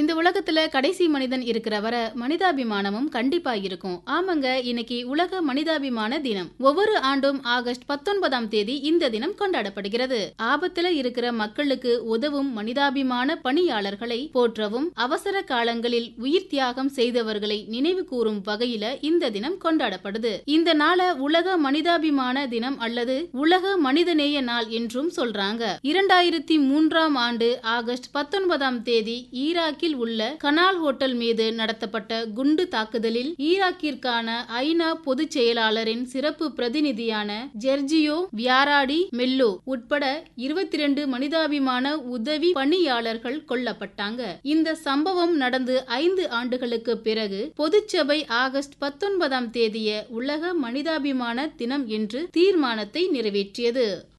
இந்த உலகத்துல கடைசி மனிதன் இருக்கிற வர மனிதாபிமானமும் கண்டிப்பா இருக்கும் ஆமாங்க இன்னைக்கு உலக மனிதாபிமான தினம் ஒவ்வொரு ஆண்டும் ஆகஸ்ட் பத்தொன்பதாம் தேதி இந்த தினம் கொண்டாடப்படுகிறது ஆபத்துல இருக்கிற மக்களுக்கு உதவும் மனிதாபிமான பணியாளர்களை போற்றவும் அவசர காலங்களில் உயிர் தியாகம் செய்தவர்களை நினைவு கூறும் வகையில இந்த தினம் கொண்டாடப்படுது இந்த நாள உலக மனிதாபிமான தினம் அல்லது உலக மனிதநேய நாள் என்றும் சொல்றாங்க இரண்டாயிரத்தி மூன்றாம் ஆண்டு ஆகஸ்ட் பத்தொன்பதாம் தேதி ஈராக்கில் உள்ள கனால் ஹோட்டல் மீது நடத்தப்பட்ட குண்டு தாக்குதலில் ஈராக்கிற்கான ஐநா பொதுச் செயலாளரின் சிறப்பு பிரதிநிதியான ஜெர்ஜியோ வியாராடி மெல்லோ உட்பட இருபத்தி ரெண்டு மனிதாபிமான உதவி பணியாளர்கள் கொல்லப்பட்டாங்க இந்த சம்பவம் நடந்து ஐந்து ஆண்டுகளுக்கு பிறகு பொதுச்சபை ஆகஸ்ட் பத்தொன்பதாம் தேதிய உலக மனிதாபிமான தினம் என்று தீர்மானத்தை நிறைவேற்றியது